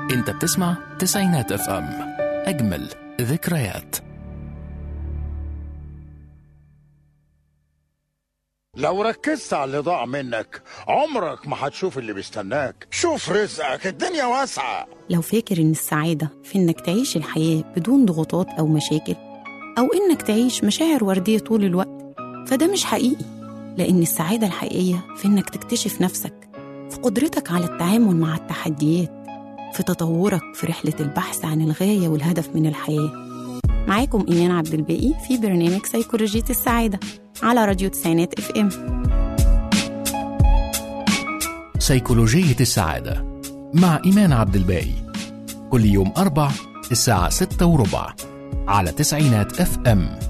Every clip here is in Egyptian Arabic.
انت بتسمع تسعينات اف ام اجمل ذكريات لو ركزت على اللي ضاع منك عمرك ما هتشوف اللي بيستناك شوف رزقك الدنيا واسعة لو فاكر إن السعادة في إنك تعيش الحياة بدون ضغوطات أو مشاكل أو إنك تعيش مشاعر وردية طول الوقت فده مش حقيقي لأن السعادة الحقيقية في إنك تكتشف نفسك في قدرتك على التعامل مع التحديات في تطورك في رحلة البحث عن الغاية والهدف من الحياة معاكم إيمان عبد الباقي في برنامج سيكولوجية السعادة على راديو تسعينات اف ام سيكولوجية السعادة مع إيمان عبد الباقي كل يوم أربع الساعة ستة وربع على تسعينات اف ام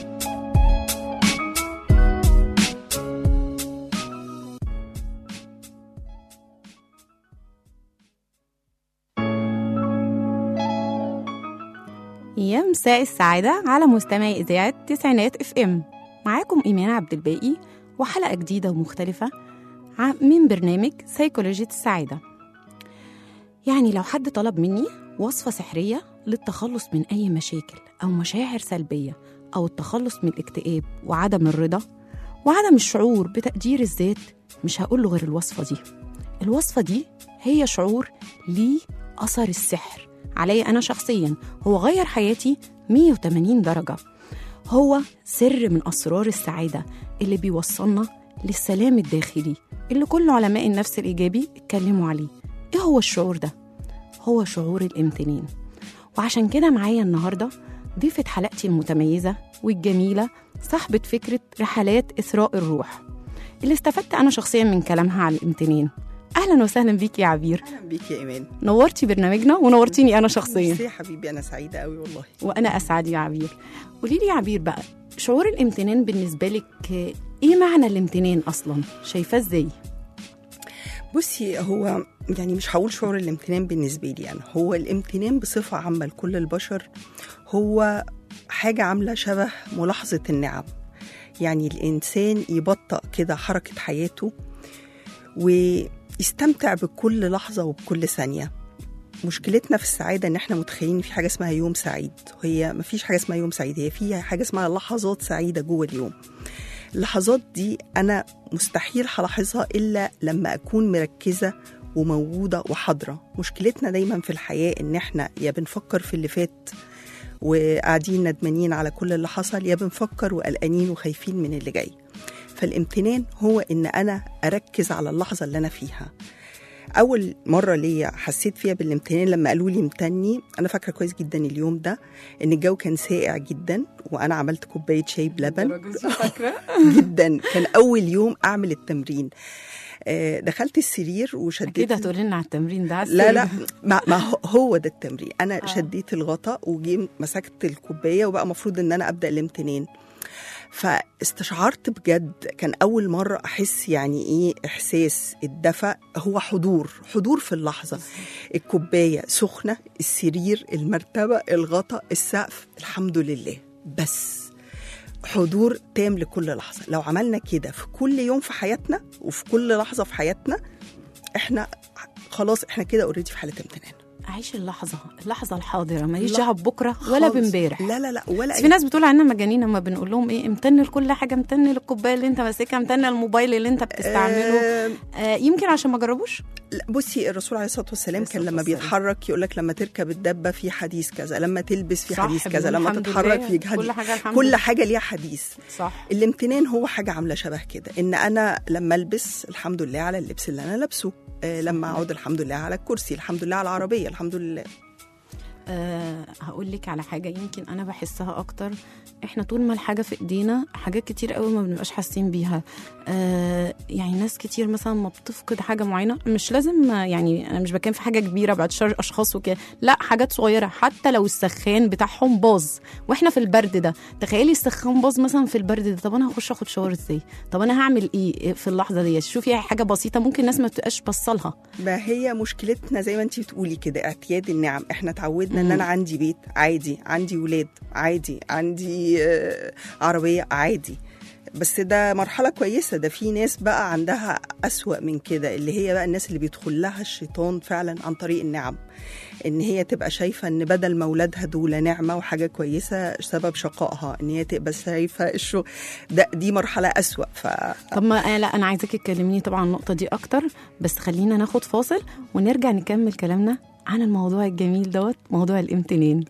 يا مساء السعادة على مستمعي إذاعة تسعينات اف ام معاكم إيمان عبد الباقي وحلقة جديدة ومختلفة ع- من برنامج سيكولوجية السعادة يعني لو حد طلب مني وصفة سحرية للتخلص من أي مشاكل أو مشاعر سلبية أو التخلص من الاكتئاب وعدم الرضا وعدم الشعور بتقدير الذات مش هقول له غير الوصفة دي الوصفة دي هي شعور ليه أثر السحر عليا أنا شخصيا هو غير حياتي 180 درجة هو سر من أسرار السعادة اللي بيوصلنا للسلام الداخلي اللي كل علماء النفس الإيجابي اتكلموا عليه إيه هو الشعور ده؟ هو شعور الامتنان وعشان كده معايا النهاردة ضيفة حلقتي المتميزة والجميلة صاحبة فكرة رحلات إثراء الروح اللي استفدت أنا شخصيا من كلامها عن الامتنان أهلا وسهلا بيكي يا عبير اهلا بيك يا ايمان نورتي برنامجنا ونورتيني أنا شخصيا ميرسي يا حبيبي انا سعيده قوي والله وانا اسعد يا عبير قولي لي يا عبير بقى شعور الامتنان بالنسبه لك آه، ايه معنى الامتنان اصلا شايفاه ازاي بصي هو يعني مش هقول شعور الامتنان بالنسبه لي انا هو الامتنان بصفه عامه لكل البشر هو حاجه عامله شبه ملاحظه النعم يعني الانسان يبطأ كده حركه حياته ويستمتع بكل لحظه وبكل ثانيه مشكلتنا في السعاده ان احنا متخيلين إن في حاجه اسمها يوم سعيد هي ما فيش حاجه اسمها يوم سعيد هي في حاجه اسمها لحظات سعيده جوه اليوم اللحظات دي انا مستحيل هلاحظها الا لما اكون مركزه وموجوده وحاضره مشكلتنا دايما في الحياه ان احنا يا بنفكر في اللي فات وقاعدين ندمانين على كل اللي حصل يا بنفكر وقلقانين وخايفين من اللي جاي فالامتنان هو ان انا اركز على اللحظه اللي انا فيها اول مره ليا حسيت فيها بالامتنان لما قالوا لي امتني انا فاكره كويس جدا اليوم ده ان الجو كان ساقع جدا وانا عملت كوبايه شاي بلبن جدا كان اول يوم اعمل التمرين آه، دخلت السرير وشديت اكيد هتقولي لنا على التمرين ده على لا لا السرير. ما, ما هو- هو ده التمرين انا آه. آه. شديت الغطا وجي مسكت الكوبايه وبقى المفروض ان انا ابدا الامتنان فاستشعرت بجد كان اول مره احس يعني ايه احساس الدفى هو حضور حضور في اللحظه الكوبايه سخنه السرير المرتبه الغطا السقف الحمد لله بس حضور تام لكل لحظه لو عملنا كده في كل يوم في حياتنا وفي كل لحظه في حياتنا احنا خلاص احنا كده اوريدي في حاله امتنان اعيش اللحظه اللحظه الحاضره ماليش لا، دعوه ببكره ولا خالص. بامبارح لا لا لا ولا بس في ناس بتقول عننا مجانين لما بنقول لهم ايه امتن لكل حاجه امتن للكوبايه اللي انت ماسكها امتن للموبايل اللي انت بتستعمله آه آه يمكن عشان ما جربوش لا، بصي الرسول عليه الصلاه والسلام عليه كان الصلاة لما والسلام. بيتحرك يقول لك لما تركب الدبه في حديث كذا لما تلبس في صح، حديث كذا بنقول لما الحمد تتحرك لله، في كل حديث حاجه الحمد كل لله. حاجه ليها حديث صح الامتنان هو حاجه عامله شبه كده ان انا لما البس الحمد لله على اللبس اللي انا لابسه آه لما اقعد الحمد لله على الكرسي الحمد لله على العربيه الحمد لله أه هقول لك على حاجة يمكن أنا بحسها أكتر إحنا طول ما الحاجة في إيدينا حاجات كتير قوي ما بنبقاش حاسين بيها أه يعني ناس كتير مثلا ما بتفقد حاجة معينة مش لازم آه، يعني أنا مش بتكلم في حاجة كبيرة بعد شر أشخاص وكده لا حاجات صغيرة حتى لو السخان بتاعهم باظ وإحنا في البرد ده تخيلي السخان باظ مثلا في البرد ده طب أنا هخش آخد شاور إزاي طب أنا هعمل إيه في اللحظة دي شوفي حاجة بسيطة ممكن الناس ما تبقاش بصلها ما هي مشكلتنا زي ما انت بتقولي كده اعتياد النعم احنا اتعودنا ان مم. انا عندي بيت عادي عندي ولاد عادي عندي آه، عربيه عادي بس ده مرحلة كويسة ده في ناس بقى عندها أسوأ من كده اللي هي بقى الناس اللي بيدخل لها الشيطان فعلا عن طريق النعم إن هي تبقى شايفة إن بدل ما أولادها دول نعمة وحاجة كويسة سبب شقائها إن هي تبقى شايفة الشو ده دي مرحلة أسوأ ف طب ما آه، لا انا عايزاكي تكلميني طبعا عن النقطه دي اكتر بس خلينا ناخد فاصل ونرجع نكمل كلامنا عن الموضوع الجميل دوت موضوع الامتنان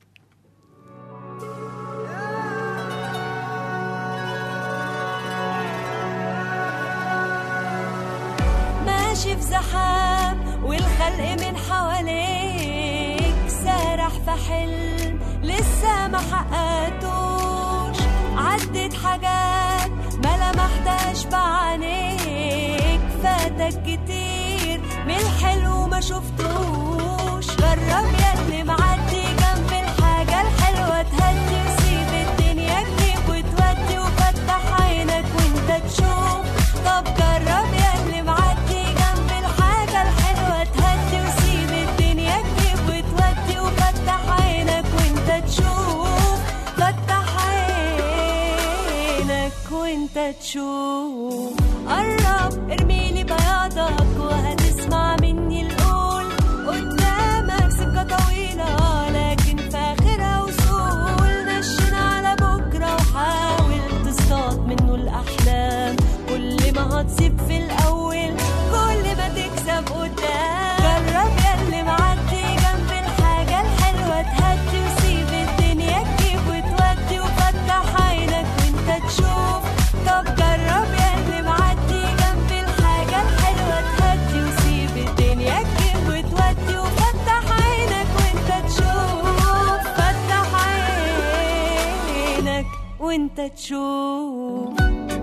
ماشي في زحام والخلق من حواليك سارح في حلم لسه ما حققتوش عدت حاجات ما لمحتهاش بعينيك فاتك كتير من الحلو ما شفتوش جرب ياللي معدي جنب الحاجة الحلوة تهدي وسيب الدنيا تجيب وتودي وفتح عينك وانت تشوف طب جرب ياللي معدي جنب الحاجة الحلوة تهدي وسيب الدنيا تجيب وتودي وفتح عينك وانت تشوف فتح عينك وانت تشوف قرب ارميلي بياضك وهتسمع مني القول قدامك سكة طويلة لكن في آخرها وصول نشن على بكرة وحاول تصطاد منه الأحلام كل ما هتصيب في الأول كل ما تكسب قدام جرب ياللي معدي جنب الحاجة الحلوة تهدي وسيب الدنيا تجيب وتودي وفتح عينك وانت تشوف طب جرب ياللي معدي جنب الحاجة الحلوة تهدي وسيب الدنيا تجيب وتودي وفتح عينك وانت تشوف فتح عينك وانت تشوف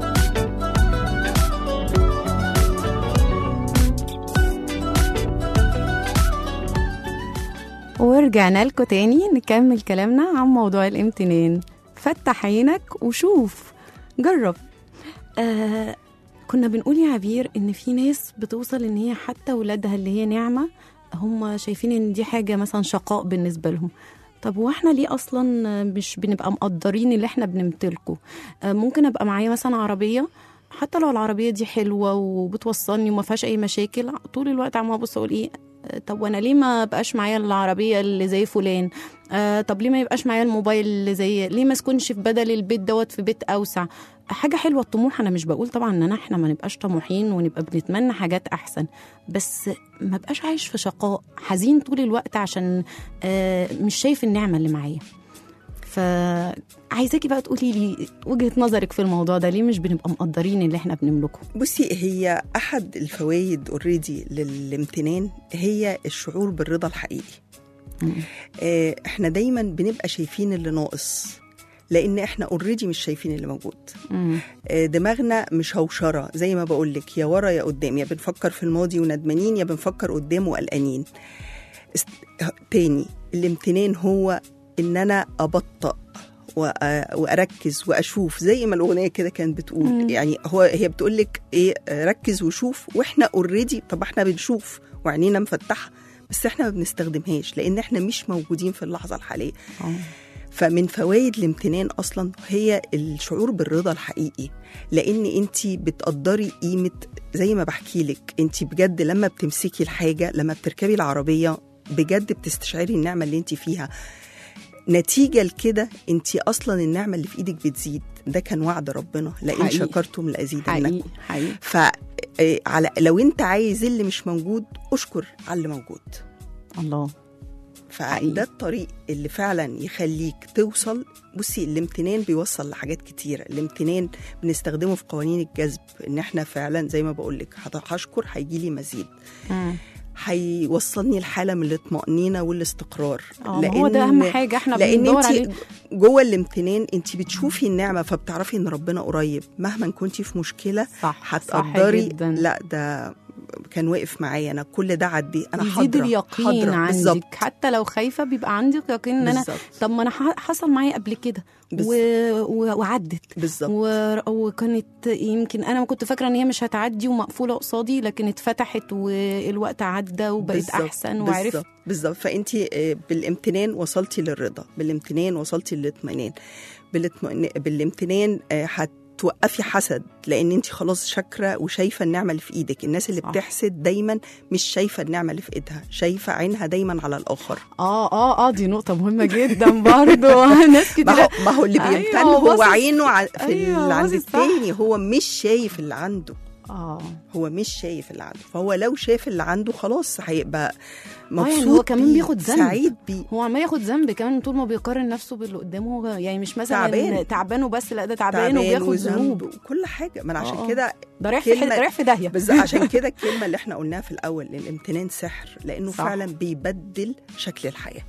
ورجعنا لكم تاني نكمل كلامنا عن موضوع الامتنان فتح عينك وشوف جرب آه كنا بنقول يا عبير ان في ناس بتوصل ان هي حتى ولادها اللي هي نعمه هم شايفين ان دي حاجه مثلا شقاء بالنسبه لهم طب واحنا ليه اصلا مش بنبقى مقدرين اللي احنا بنمتلكه آه ممكن ابقى معايا مثلا عربيه حتى لو العربيه دي حلوه وبتوصلني وما فيهاش اي مشاكل طول الوقت عمال ابص اقول ايه آه، طب وانا ليه ما بقاش معايا العربيه اللي زي فلان آه طب ليه ما يبقاش معايا الموبايل اللي زي ليه ما اسكنش في بدل البيت دوت في بيت اوسع حاجه حلوه الطموح انا مش بقول طبعا ان أنا احنا ما نبقاش طموحين ونبقى بنتمنى حاجات احسن بس ما بقاش عايش في شقاء حزين طول الوقت عشان آه مش شايف النعمه اللي معايا فعايزاكي بقى تقولي لي وجهه نظرك في الموضوع ده ليه مش بنبقى مقدرين اللي احنا بنملكه بصي هي احد الفوائد اوريدي للامتنان هي الشعور بالرضا الحقيقي آه، احنا دايما بنبقى شايفين اللي ناقص لان احنا اوريدي مش شايفين اللي موجود مم. آه، دماغنا مش هوشره زي ما بقول لك يا ورا يا قدام يا بنفكر في الماضي وندمانين يا بنفكر قدام وقلقانين است... تاني الامتنان هو ان انا ابطأ وأ- واركز واشوف زي ما الاغنيه كده كانت بتقول مم. يعني هو هي بتقول لك ايه آه، ركز وشوف واحنا اوريدي طب احنا بنشوف وعينينا مفتحه بس احنا ما بنستخدمهاش لان احنا مش موجودين في اللحظه الحاليه آه. فمن فوائد الامتنان اصلا هي الشعور بالرضا الحقيقي لان انت بتقدري قيمه زي ما بحكي لك انت بجد لما بتمسكي الحاجه لما بتركبي العربيه بجد بتستشعري النعمه اللي انت فيها نتيجه لكده انت اصلا النعمه اللي في ايدك بتزيد ده كان وعد ربنا لئن حقيقي. شكرتم لازيدنكم حقيقي حقيقي ف آه، على لو انت عايز اللي مش موجود اشكر على اللي موجود الله حقيقي. فده الطريق اللي فعلا يخليك توصل بصي الامتنان بيوصل لحاجات كتيرة الامتنان بنستخدمه في قوانين الجذب ان احنا فعلا زي ما بقول لك هشكر هيجي لي مزيد مم. هيوصلني لحالة من الاطمئنينة والاستقرار اه ما هو ده اهم حاجه احنا لان بندور عليه انت جوه الامتنان انت بتشوفي النعمه فبتعرفي ان ربنا قريب مهما كنتي في مشكله صح هتقدري صح جدا. لا ده كان واقف معايا انا كل ده عدي انا يزيد حاضره اليقين حاضرة. عندك بالظبط حتى لو خايفه بيبقى عندك يقين ان انا بالظبط. طب ما انا ح- حصل معايا قبل كده بس- و... و... وعدت بالظبط و... وكانت يمكن انا ما كنت فاكره ان هي مش هتعدي ومقفوله قصادي لكن اتفتحت والوقت عدى وبقيت بالظبط. احسن وعرفت بالظبط بالظبط فانت آه، بالامتنان وصلتي للرضا بالامتنان وصلتي للاطمئنان بالاطمئنان بالامتنان آه، توقفي حسد لان انت خلاص شاكره وشايفه النعمه اللي في ايدك الناس اللي صح. بتحسد دايما مش شايفه النعمه اللي في ايدها شايفه عينها دايما على الاخر اه اه اه دي نقطة مهمة جدا برضو ناس كتير ما هو ما هو اللي أيوة، بيمتن هو هو باصص- عينه ع- في أيوة، اللي عند باصص صح. التاني هو مش شايف اللي عنده اه هو مش شايف اللي عنده فهو لو شاف اللي عنده خلاص هيبقى يعني مبسوط هو كمان بيه، بياخد ذنب. سعيد بيه هو عمال ياخد ذنب كمان طول ما بيقارن نفسه باللي قدامه هو يعني مش مثلا تعبان. تعبان وبس لا ده تعبان, تعبان وبياخد وذنب ذنوب وكل حاجه ما انا آه، عشان آه. كده ده رايح في كلمة- حد- رايح في داهية بس عشان كده الكلمه اللي احنا قلناها في الاول الامتنان سحر لانه صح. فعلا بيبدل شكل الحياه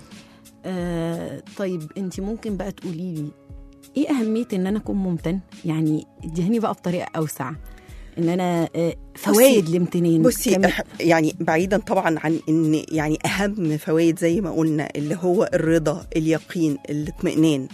آه طيب انت ممكن بقى تقولي لي ايه اهميه ان انا اكون ممتن يعني اديهاني بقى بطريقه اوسع ان انا آه فوائد الامتنان بصي كم- إح- يعني بعيدا طبعا عن ان يعني اهم فوائد زي ما قلنا اللي هو الرضا اليقين الاطمئنان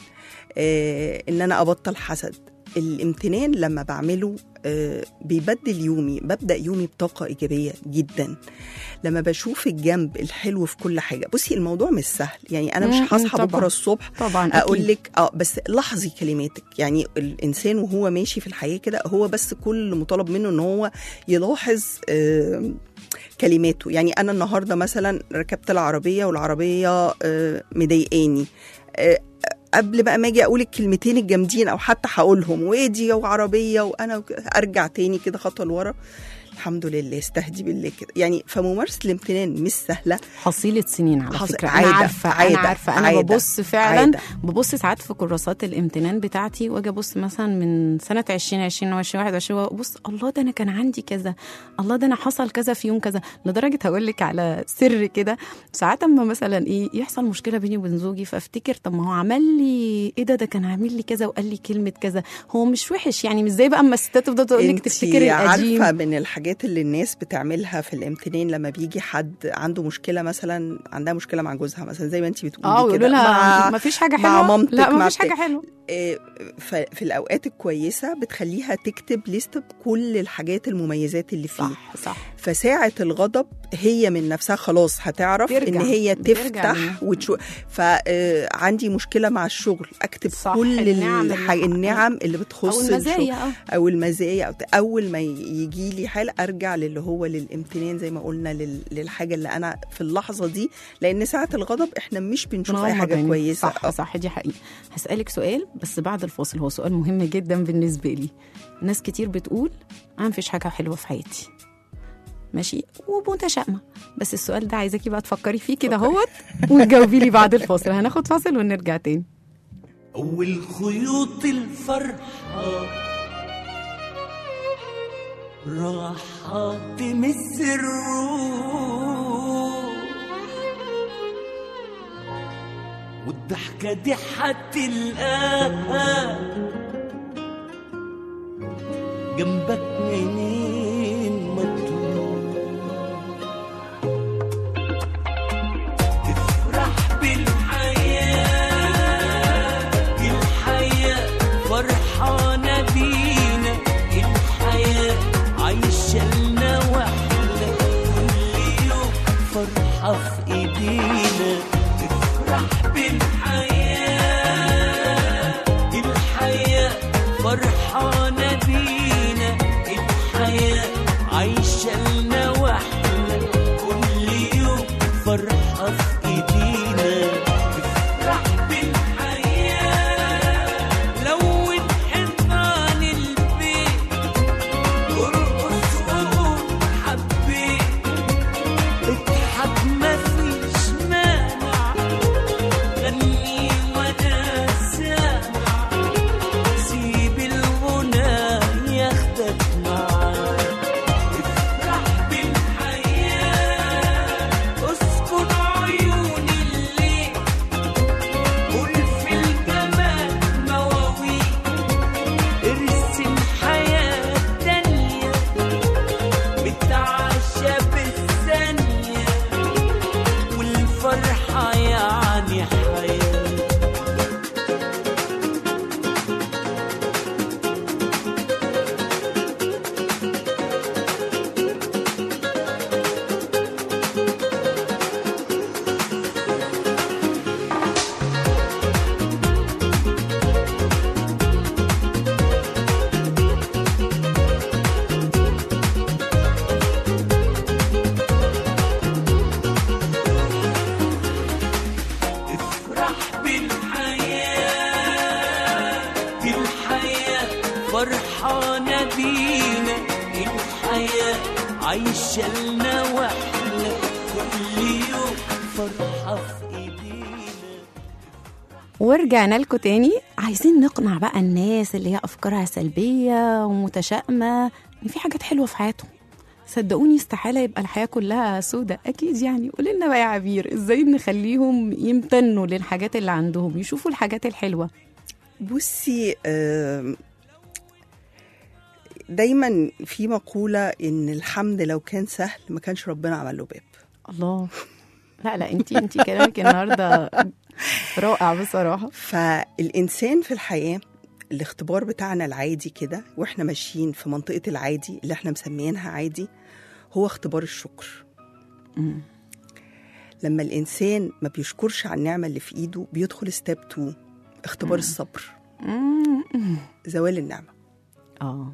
آه ان انا ابطل حسد الامتنان لما بعمله آه بيبدل يومي ببدا يومي بطاقه ايجابيه جدا لما بشوف الجنب الحلو في كل حاجه بصي الموضوع مش سهل يعني انا مم، مش هصحى طبعاً. بكره الصبح طبعا اقول أكيد. لك اه بس لاحظي كلماتك يعني الانسان وهو ماشي في الحياه كده هو بس كل مطالب منه ان هو يلاحظ آه كلماته يعني انا النهارده مثلا ركبت العربيه والعربيه آه مضايقاني آه قبل بقى ما اجي اقول الكلمتين الجامدين او حتى هقولهم وادي وعربيه وانا وك- ارجع تاني كده خطوه لورا الحمد لله استهدي بالله كده يعني فممارسه الامتنان مش سهله حصيلة سنين على حص- فكرة عادة، أنا عارفة عادة، أنا عارفة أنا عادة، ببص فعلا عادة. ببص ساعات في كراسات الامتنان بتاعتي وأجي أبص مثلا من سنة 2020 و 2021 وأبص الله ده أنا كان عندي كذا الله ده أنا حصل كذا في يوم كذا لدرجة هقول لك على سر كده ساعات أما مثلا إيه يحصل مشكلة بيني وبين زوجي فأفتكر طب ما هو عمل لي إيه ده ده كان عامل لي كذا وقال لي كلمة كذا هو مش وحش يعني مش زي بقى أما الستات تفضل تقول لك انتي تفتكر القديم عارفه من الحاجات اللي الناس بتعملها في الامتنان لما بيجي حد عنده مشكله مثلا عندها مشكله مع جوزها مثلا زي ما انت بتقولي اه كده ويقولوا لها مع ما فيش حاجه مع حلوه مامتك، لا ما مع فيش حاجه بتاع. حلوه آه، ف- في الاوقات الكويسه بتخليها تكتب ليست بكل الحاجات المميزات اللي فيه صح صح فساعة الغضب هي من نفسها خلاص هتعرف ترجع. ان هي بترجع تفتح لل- وتشوف فعندي مشكلة مع الشغل اكتب صح، كل النعم الح... اللي- النعم اللي بتخص او الشغل المزايا اه او المزايا أو ت- اول ما يجي لي حال ارجع للي هو للامتنان زي ما قلنا لل... للحاجه اللي انا في اللحظه دي لان ساعه الغضب احنا مش بنشوف اي بنغمض حاجه عينينا. كويسه صح صح دي حقيقة هسألك سؤال بس بعد الفاصل هو سؤال مهم جدا بالنسبة لي ناس كتير بتقول أنا مفيش حاجة حلوة في حياتي ماشي ومتشائمة بس السؤال ده عايزاكي بقى تفكري فيه كده اهوت وتجاوبي لي بعد الفاصل هناخد فاصل ونرجع تاني أول خيوط الفرحة راح تمس الروح والضحكة دي هتلقاها جنبك منين ما تروح تفرح بالحياة الحياة فرحانة بينا الحياة عايشة لنا واحنا كل يوم فرحة في ايدينا تفرح بالحياة الحياة فرحانة بينا الحياة عايشة لنا واحنا كل يوم فرحة في ايدينا تفرح بالحياة لون حيطان البيت ارقص وقول حبيت اضحك ما في عايشة لنا واحنا كل يوم فرحة في ايدينا ورجعنا لكم تاني عايزين نقنع بقى الناس اللي هي افكارها سلبيه ومتشائمه ان في حاجات حلوه في حياتهم صدقوني استحاله يبقى الحياه كلها سودة اكيد يعني قولي لنا بقى يا عبير ازاي نخليهم يمتنوا للحاجات اللي عندهم يشوفوا الحاجات الحلوه بصي آم، دايما في مقولة إن الحمد لو كان سهل ما كانش ربنا عمل له باب الله لا لا انتي انتي كلامك النهارده رائع بصراحه فالإنسان في الحياة الاختبار بتاعنا العادي كده واحنا ماشيين في منطقة العادي اللي احنا مسميينها عادي هو اختبار الشكر مم. لما الإنسان ما بيشكرش على النعمة اللي في إيده بيدخل ستيب 2 اختبار الصبر مم. زوال النعمة اه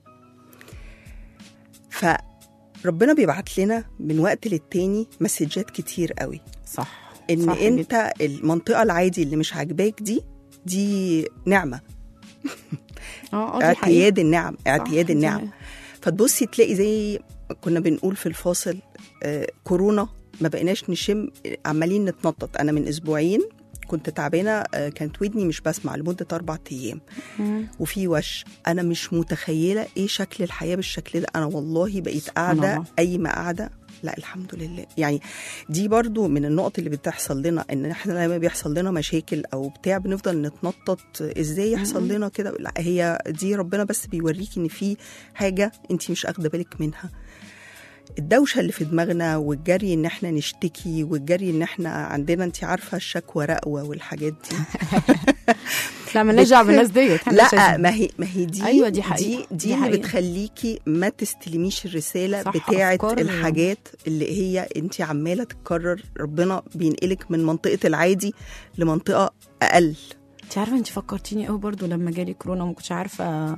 فربنا بيبعت لنا من وقت للتاني مسجات كتير قوي صح ان صح انت جدا. المنطقه العادي اللي مش عاجباك دي دي نعمه اه اه دي حقيقة. اعتياد النعم اعتياد صح، النعم دي- فتبصي تلاقي زي كنا بنقول في الفاصل آه كورونا ما بقيناش نشم عمالين نتنطط انا من اسبوعين كنت تعبانه آه كانت ودني مش بسمع لمده اربع ايام مم. وفي وش انا مش متخيله ايه شكل الحياه بالشكل ده انا والله بقيت سبحان قاعده الله. قايمه قاعده لا الحمد لله يعني دي برضو من النقط اللي بتحصل لنا ان احنا لما بيحصل لنا مشاكل او بتاع بنفضل نتنطط ازاي يحصل لنا كده لا هي دي ربنا بس بيوريكي ان في حاجه انت مش اخده بالك منها الدوشه اللي في دماغنا والجري ان احنا نشتكي والجري ان احنا عندنا انت عارفه الشكوى رقوه والحاجات دي لا مالناش دعوه بالناس ديت إحنا مش لا عايزين. ما هي ما هي دي أيوة دي حقيقة. دي, دي دي اللي حقيقة. بتخليكي ما تستلميش الرساله صح، بتاعه أفكار- الحاجات اللي هي انت عماله تتكرر ربنا بينقلك من منطقه العادي لمنطقه اقل انت عارفه انت فكرتيني قوي برضو لما جالي كورونا وما كنتش عارفه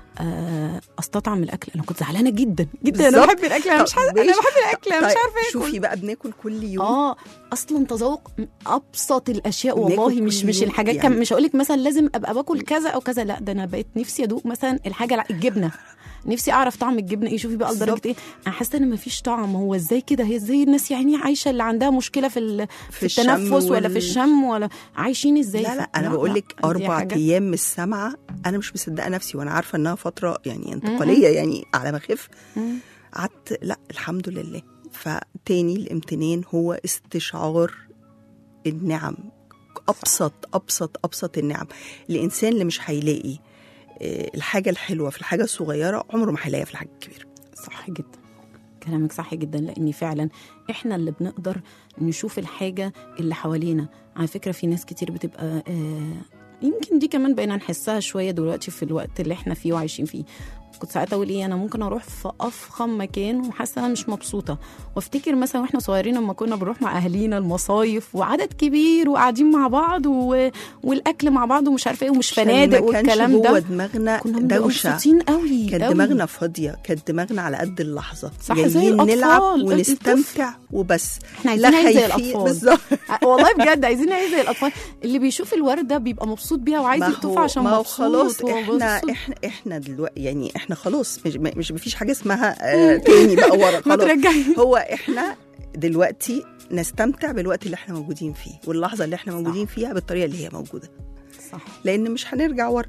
آه، استطعم الاكل انا كنت زعلانه جدا جدا انا بالظبط. بحب الاكل انا مش طب عارفه انا ماشي. بحب الاكل انا مش طيب، عارفه اكل شوفي بقى بناكل كل يوم اه اصلا تذوق من ابسط الاشياء بناكل والله كل مش مش يوم الحاجات يعني. كم مش هقول لك مثلا لازم ابقى باكل كذا او كذا لا ده انا بقيت نفسي ادوق مثلا الحاجه الع- الجبنه نفسي اعرف طعم الجبنه ايه شوفي بقى لدرجه بالظبط. ايه انا حاسه ان مفيش طعم هو ازاي كده هي ازاي الناس يعني عايشه اللي عندها مشكله في ال- في الشم التنفس ولا في وال- الشم ولا عايشين ازاي لا لا ف- انا بقول لك دي اربع حاجة- ايام مش سامعه انا مش مصدقه نفسي وانا عارفه انها فتره يعني انتقاليه يعني على ما اخف مم. قعدت لا الحمد لله فتاني الامتنان هو استشعار النعم ابسط ابسط ابسط النعم الانسان اللي مش هيلاقي آه، الحاجه الحلوه في الحاجه الصغيره عمره ما هيلاقيها في الحاجه الكبيره صح جدا كلامك صح جدا لان فعلا احنا اللي بنقدر نشوف الحاجه اللي حوالينا على فكره في ناس كتير بتبقى آه يمكن دي كمان بقينا نحسها شويه دلوقتي في الوقت اللي احنا فيه وعايشين فيه كنت ساعات اقول ايه انا ممكن اروح في افخم مكان وحاسه انا مش مبسوطه وافتكر مثلا واحنا صغيرين لما كنا بنروح مع اهالينا المصايف وعدد كبير وقاعدين مع بعض و... والاكل مع بعض ومش عارفه ايه ومش عشان فنادق ما كانش والكلام جوه ده دماغنا كنا بنبقى دوشه مبسوطين قوي كانت قوي. دماغنا فاضيه كانت دماغنا على قد اللحظه صح، جايين زي الأطفال، نلعب الطفل. ونستمتع وبس احنا عايزين نعيش زي خايفين- الاطفال بالظبط والله بجد عايزين نعيش زي الاطفال اللي بيشوف الورده بيبقى مبسوط بيها وعايز ما هو- يقطفها عشان ما هو مبسوط خلاص هو احنا مبسوط. احنا احنا دلوقتي يعني احنا خلاص مش مش مفيش حاجه اسمها آه تاني بقى ورا ما خلاص ترجعي هو احنا دلوقتي نستمتع بالوقت اللي احنا موجودين فيه واللحظه اللي احنا موجودين فيها بالطريقه اللي هي موجوده صح لان مش هنرجع ورا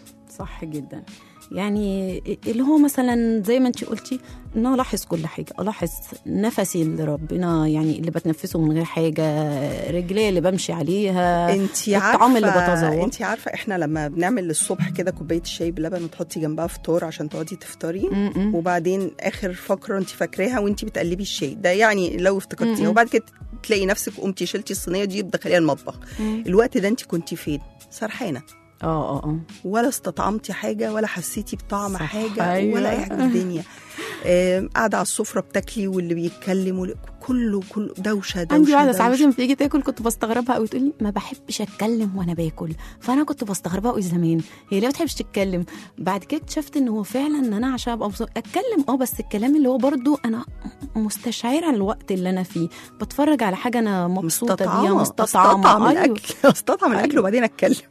صح جدا يعني اللي هو مثلا زي ما انت قلتي ان أنا الاحظ كل حاجه الاحظ نفسي اللي ربنا يعني اللي بتنفسه من غير حاجه رجلي اللي بمشي عليها انت الطعام اللي عارفه بتذوق. انت عارفه احنا لما بنعمل الصبح كده كوبايه الشاي بلبن وتحطي جنبها فطار عشان تقعدي تفطري م-م. وبعدين اخر فقره انت فاكراها وانت بتقلبي الشاي ده يعني لو افتكرتيها م-م. وبعد كده تلاقي نفسك قمتي شلتي الصينيه دي بتدخليها المطبخ مم. الوقت ده انت كنتي فين سرحانه اه اه اه ولا استطعمتي حاجه ولا حسيتي بطعم صح، حاجه أيوة. ولا اي حاجه في الدنيا آم، قاعده على السفره بتاكلي واللي بيتكلم واللي- كله كله دوشه دوشه عندي واحده دوشة. صاحبتي لما بتيجي تاكل كنت بستغربها قوي تقول لي ما بحبش اتكلم وانا باكل فانا كنت بستغربها قوي زمان هي ليه ما بتحبش تتكلم بعد كده اكتشفت ان هو فعلا ان انا عشان ابقى مبسوط اتكلم اه بس الكلام اللي هو برضو انا مستشعره الوقت اللي انا فيه بتفرج على حاجه انا مبسوطه بيها مستطعمه مستطعمه استطعم أيوة. الاكل استطعم الاكل أيوة. وبعدين اتكلم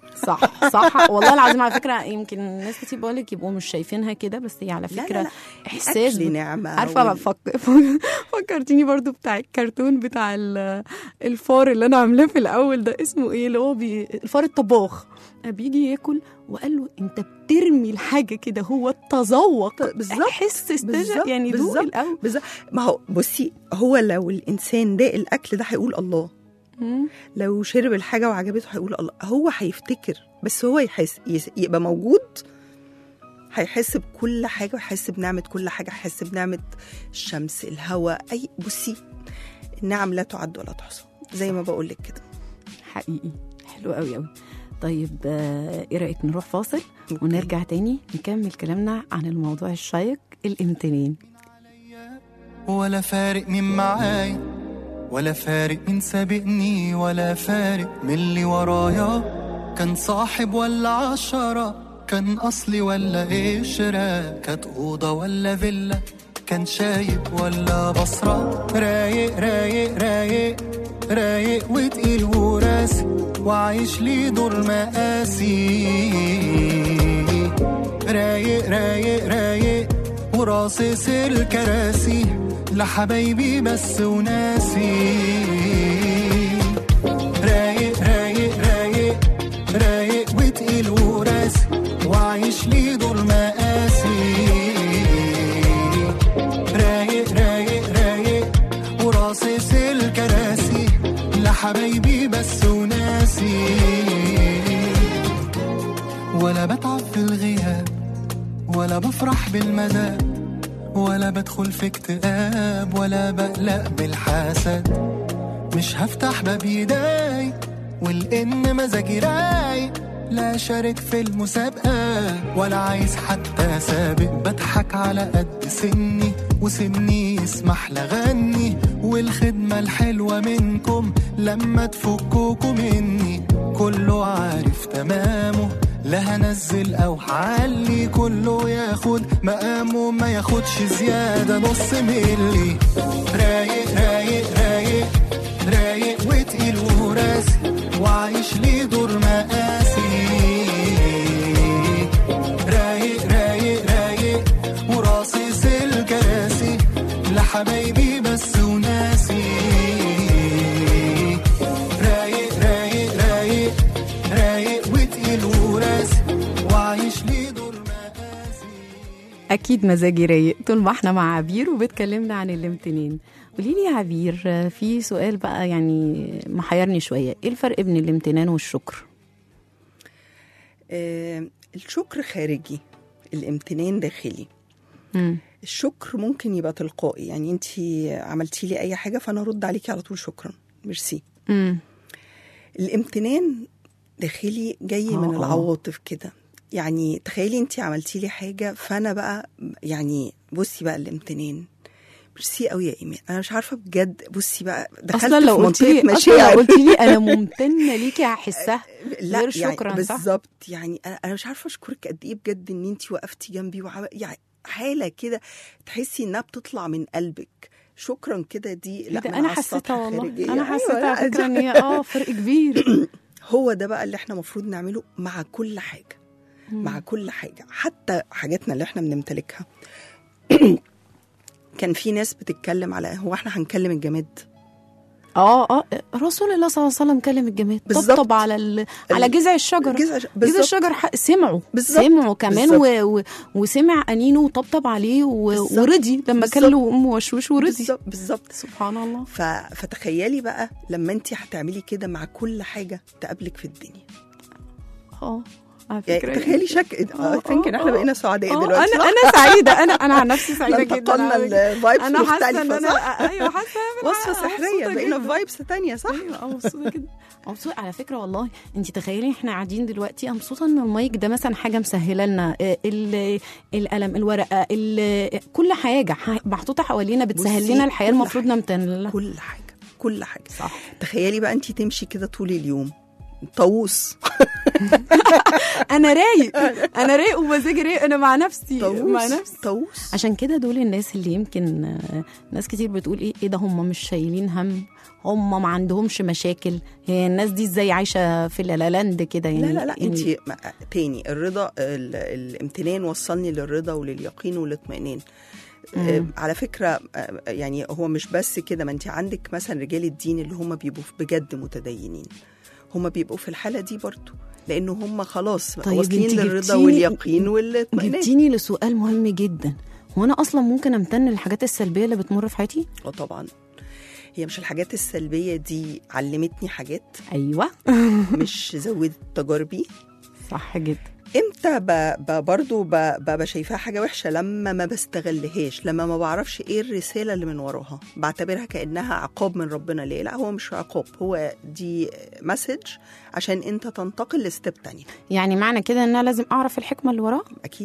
صح صح والله العظيم على فكره يمكن ناس كتير بقول لك يبقوا مش شايفينها كده بس هي على لا، لا، فكره لا. احساس الأكل بت- نعمة عارفه وال- فك... فكرتيني برضو بتاع الكرتون بتاع ال- الفار اللي انا عاملاه في الاول ده اسمه ايه اللي هو بي... الفار الطباخ بيجي ياكل وقال له انت بترمي الحاجه كده هو تذوق بالظبط، حس استجا بالظبط، يعني دوق بالظبط. الاول بالظبط ما هو بصي هو لو الانسان داق الاكل ده هيقول الله مم. لو شرب الحاجه وعجبته هيقول الله هو هيفتكر بس هو يحس يس- يبقى موجود هيحس بكل حاجه ويحس بنعمه كل حاجه هيحس بنعمه الشمس الهواء اي بصي النعم لا تعد ولا تحصى زي ما بقول لك كده حقيقي حلو قوي قوي طيب آه، ايه رايك نروح فاصل أوكي. ونرجع تاني نكمل كلامنا عن الموضوع الشيق الامتنان ولا فارق مين معايا ولا فارق مين سابقني ولا فارق من اللي ورايا كان صاحب ولا عشرة كان أصلي ولا قشرة كانت أوضة ولا فيلا كان شايب ولا بصرة رايق رايق رايق رايق وتقيل وراسي وعايش لي دور مقاسي رايق رايق رايق وراصص الكراسي لحبايبي بس وناسي رايق رايق رايق رايق وتقيل وراسي وعايش لي دور مقاسي رايق رايق رايق وراصص الكراسي لحبايبي بس وناسي ولا بتعب في الغياب ولا بفرح بالمداد ولا بدخل في اكتئاب ولا بقلق بالحسد مش هفتح باب يداي والإن مزاجي رايق لا شارك في المسابقة ولا عايز حتى سابق بضحك على قد سني وسني يسمح لغني والخدمة الحلوة منكم لما تفكوكوا مني كله عارف تمامه لا هنزل او هعلي كله ياخد مقامه ما ياخدش زيادة نص ملي رايق رايق رايق رايق وتقيل وراسي وعايش لي دور مقاسي رايق رايق رايق وراصص الكراسي لحبايبي بس وناسي رايق رايق رايق رايق وتقيل وراسي وعايش لي دور مقاسي اكيد مزاجي رايق طول ما احنا مع عبير وبتكلمنا عن الامتنان قولي لي يا عبير آه، في سؤال بقى يعني محيرني شويه ايه الفرق بين الامتنان والشكر آه الشكر خارجي الامتنان داخلي مم. الشكر ممكن يبقى تلقائي يعني انت عملتي لي اي حاجه فانا ارد عليكي على طول شكرا ميرسي مم. الامتنان داخلي جاي من آه. العواطف كده يعني تخيلي انت عملتي لي حاجه فانا بقى يعني بصي بقى الامتنان ميرسي قوي يا ايمان انا مش عارفه بجد بصي بقى دخلت اصلا لو في قلت لي منطقه اصلا لو مشاعر قلت لي انا ممتنه ليكي هحسها لا غير يعني شكراً، صح؟ بالظبط يعني انا أنا مش عارفه اشكرك قد ايه بجد ان انت وقفتي جنبي وعم... يعني حاله كده تحسي انها بتطلع من قلبك شكرا كده دي لا من انا على السطح حسيتها والله خارجية. انا أيوة، حسيتها لا، على فكره دي- ان هي اه فرق كبير هو ده بقى اللي احنا المفروض نعمله مع كل حاجه مع كل حاجه حتى حاجاتنا اللي احنا بنمتلكها كان في ناس بتتكلم على هو احنا هنكلم الجماد اه اه رسول الله صلى الله عليه وسلم كلم الجماد بالظبط. طبطب على ال... على جذع الشجره جذع- جذع بالظبط. الشجر ح... سمعوا بالظبط. سمعوا كمان بالظبط. و... و... وسمع انينه وطبطب عليه و... بالظبط. ورضي لما كان بالظبط. له ام وشوش ورضي بالظبط بالظبط سبحان الله ف... فتخيلي بقى لما انت هتعملي كده مع كل حاجه تقابلك في الدنيا اه على يعني فكره تخيلي شك آه، اي ثينك ان آه، احنا آه. بقينا سعداء آه، دلوقتي انا صح؟ انا سعيده انا انا عن نفسي سعيده لما جدا انتقلنا على فكرة. الفايبس انا حاسه ان مختلفه انا صح؟ ايوه حاسه وصفه أنا سحريه مبسوطة بقينا جداً. في فايبس تانية صح؟ ايوه اه مبسوطه جدا مبسوطه على فكره والله انت تخيلي احنا قاعدين دلوقتي انا مبسوطه ان المايك ده مثلا حاجه مسهله لنا آه، ال- القلم الورقه ال- كل حاجه ح- محطوطه حوالينا بتسهل بصي، لنا الحياه كل المفروض حاجة. نمتن لها كل حاجه كل حاجه صح تخيلي بقى انت تمشي كده طول اليوم طاووس انا رايق انا رايق ومزاجي رايق انا مع نفسي مع طاووس نفسي طاووس عشان كده دول الناس اللي يمكن آه، ناس كتير بتقول ايه ايه ده هم مش شايلين هم هم ما عندهمش مشاكل هي الناس دي ازاي عايشه في لالاند كده يعني لا لا لا يعني انت تاني الرضا ال- الامتنان وصلني للرضا ولليقين والاطمئنان آه، على فكره آه، يعني هو مش بس كده ما انت عندك مثلا رجال الدين اللي هم بيبقوا بجد متدينين هم بيبقوا في الحاله دي برضو لان هم خلاص طيب واصلين انت للرضا جبتيني- واليقين والاطمئنان جبتيني لسؤال مهم جدا هو انا اصلا ممكن امتن للحاجات السلبيه اللي بتمر في حياتي اه طبعا هي مش الحاجات السلبيه دي علمتني حاجات ايوه مش زودت تجاربي صح جدا امتى ب... ب... برضو ب... ب... بشايفاها حاجه وحشه لما ما بستغلهاش لما ما بعرفش ايه الرساله اللي من وراها بعتبرها كانها عقاب من ربنا ليه لا هو مش عقاب هو دي مسج عشان انت تنتقل لستيب تانية يعني معنى كده ان انا لازم اعرف الحكمه اللي وراها اكيد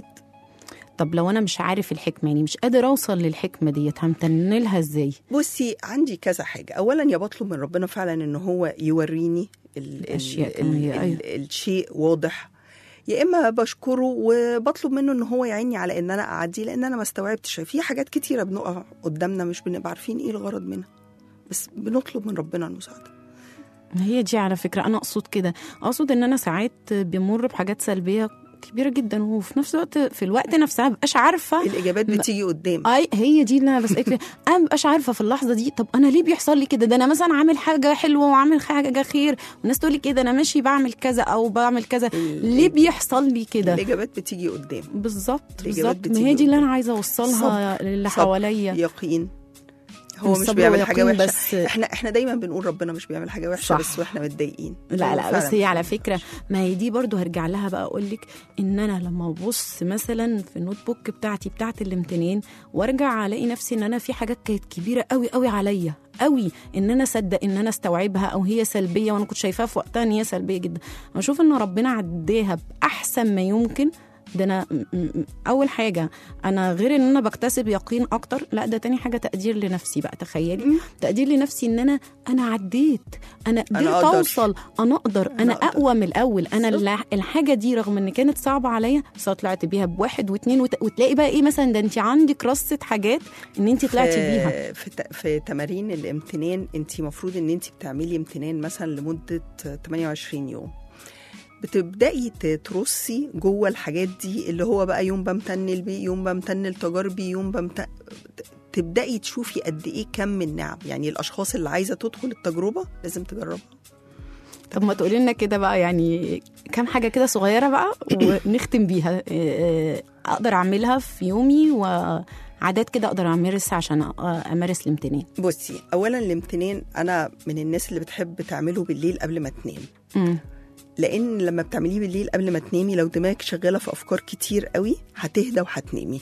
طب لو انا مش عارف الحكمه يعني مش قادر اوصل للحكمه ديت همتن لها ازاي بصي عندي كذا حاجه اولا يا بطلب من ربنا فعلا ان هو يوريني ال... الأشياء ال... كمان ال... هي، أيوة. ال... الشيء واضح يا اما بشكره وبطلب منه ان هو يعيني على ان انا اعدي لان انا ما استوعبتش في حاجات كتيره بنقع قدامنا مش بنبقى عارفين ايه الغرض منها بس بنطلب من ربنا المساعده هي دي على فكره انا اقصد كده اقصد ان انا ساعات بمر بحاجات سلبيه كبيره جدا وفي نفس الوقت في الوقت نفسها مبقاش عارفه الاجابات بتيجي قدام اي هي دي اللي انا بسالك فيها انا مبقاش عارفه في اللحظه دي طب انا ليه بيحصل لي كده ده انا مثلا عامل حاجه حلوه وعامل حاجه خير والناس تقول لي كده انا ماشي بعمل كذا او بعمل كذا ال- ليه بيحصل لي كده الاجابات بتيجي قدام بالظبط الإجابات بالظبط ما بتيجي هي دي اللي قدام. انا عايزه اوصلها للي صبر، حواليا يقين هو مش صبر بيعمل حاجه ويقين وحشه بس- احنا احنا دايما بنقول ربنا مش بيعمل حاجه وحشه صح. بس واحنا متضايقين لا هو لا فعلاً بس هي مش على بيعمل فكره ما هي دي برضو هرجع لها بقى اقول لك ان انا لما ابص مثلا في النوت بوك بتاعتي بتاعت الامتنان وارجع الاقي نفسي ان انا في حاجات كانت كبيره قوي قوي عليا قوي ان انا اصدق ان انا استوعبها او هي سلبيه وانا كنت شايفاها في وقتها ان هي سلبيه جدا انا اشوف ان ربنا عداها باحسن ما يمكن ده انا م- م- اول حاجه انا غير ان انا بكتسب يقين اكتر لا ده تاني حاجه تقدير لنفسي بقى تخيلي مم. تقدير لنفسي ان انا انا عديت انا أنا قدرت أقدر. اوصل انا اقدر انا, أنا أقدر. اقوى من الاول انا بالظبط. الح- الحاجه دي رغم ان كانت صعبه عليا بس أنا طلعت بيها بواحد واثنين وت... وتلاقي بقى ايه مثلا ده انت عندك رصه حاجات ان انت طلعتي بيها في, ت- في تمارين الامتنان انت المفروض ان انت بتعملي امتنان مثلا لمده 28 يوم بتبداي ت- ترصي جوه الحاجات دي اللي هو بقى يوم بمتن لبيه يوم بمتن لتجاربي يوم بمتن تبداي تشوفي قد ايه كم من نعم يعني الاشخاص اللي عايزه تدخل التجربه لازم تجربها طب ما تقولي لنا كده بقى يعني كام حاجه كده صغيره بقى ونختم بيها إيه، اقدر اعملها في يومي وعادات كده اقدر امارسها عشان أ- امارس الامتنان بصي اولا الامتنان انا من الناس اللي بتحب تعمله بالليل قبل ما تنام مم. لان لما بتعمليه بالليل قبل ما تنامي لو دماغك شغاله في افكار كتير قوي هتهدى وهتنامي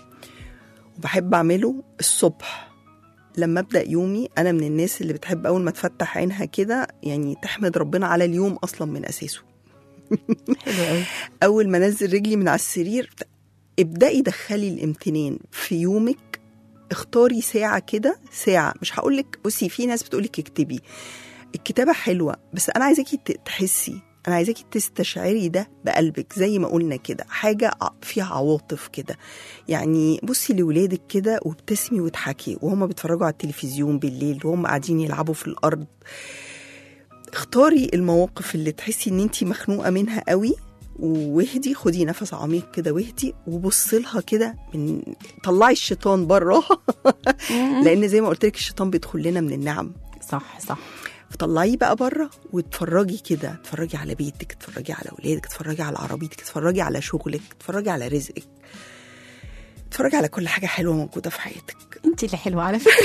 وبحب اعمله الصبح لما ابدا يومي انا من الناس اللي بتحب اول ما تفتح عينها كده يعني تحمد ربنا على اليوم اصلا من اساسه حلو قوي اول ما انزل رجلي من على السرير ابداي دخلي الامتنان في يومك اختاري ساعة كده ساعة مش هقولك بصي في ناس بتقولك اكتبي الكتابة حلوة بس أنا عايزاكي ت- تحسي أنا عايزاكي تستشعري ده بقلبك زي ما قلنا كده حاجة ع- فيها عواطف كده يعني بصي لولادك كده وابتسمي واضحكي وهما بيتفرجوا على التلفزيون بالليل وهم قاعدين يلعبوا في الأرض اختاري المواقف اللي تحسي ان انت مخنوقة منها قوي واهدي خدي نفس عميق كده واهدي وبصي لها كده من طلعي الشيطان بره لان زي ما قلت لك الشيطان بيدخل لنا من النعم صح صح فطلعيه بقى بره واتفرجي كده اتفرجي على بيتك اتفرجي على اولادك اتفرجي على عربيتك اتفرجي على شغلك اتفرجي على رزقك اتفرجي على كل حاجه حلوه موجوده في حياتك انت اللي حلوه على فكره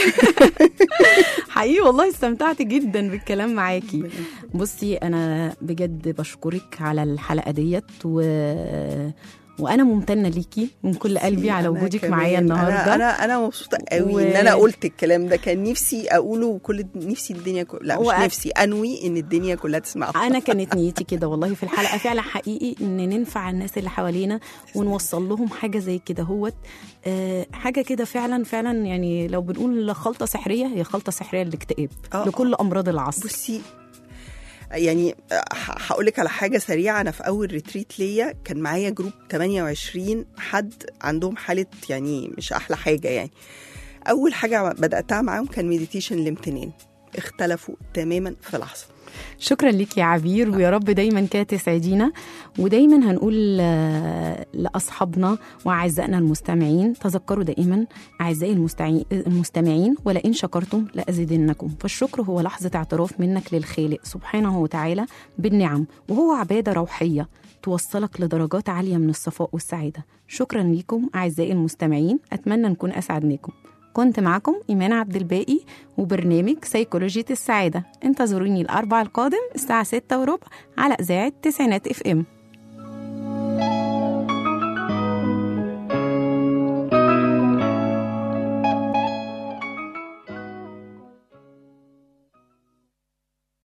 حقيقي والله استمتعت جدا بالكلام معاكي بصي انا بجد بشكرك على الحلقه ديت و... وانا ممتنه ليكي من كل قلبي على أنا وجودك كمان. معايا النهارده انا انا انا مبسوطه قوي و- ان انا قلت الكلام ده كان نفسي اقوله وكل نفسي الدنيا كل... لا مش و- نفسي انوي ان الدنيا كلها تسمعه انا كانت نيتي كده والله في الحلقه فعلا حقيقي ان ننفع الناس اللي حوالينا ونوصل لهم حاجه زي كده هوت آه، حاجه كده فعلا فعلا يعني لو بنقول خلطه سحريه هي خلطه سحريه للاكتئاب آه، لكل امراض العصر بصي يعني هقول لك على حاجه سريعه انا في اول ريتريت ليا كان معايا جروب 28 حد عندهم حاله يعني مش احلى حاجه يعني اول حاجه بداتها معاهم كان مديتيشن الامتنان اختلفوا تماما في لحظه شكرا ليك يا عبير ويا رب دايما كده تسعدينا ودايما هنقول آه، لاصحابنا واعزائنا المستمعين تذكروا دائما اعزائي المستعي- المستمعين ولئن شكرتم لازيدنكم فالشكر هو لحظه اعتراف منك للخالق سبحانه وتعالى بالنعم وهو عباده روحيه توصلك لدرجات عاليه من الصفاء والسعاده شكرا ليكم اعزائي المستمعين اتمنى نكون اسعدناكم كنت معكم إيمان عبد الباقي وبرنامج سيكولوجية السعادة انتظروني الأربع القادم الساعة ستة وربع على إذاعة تسعينات اف ام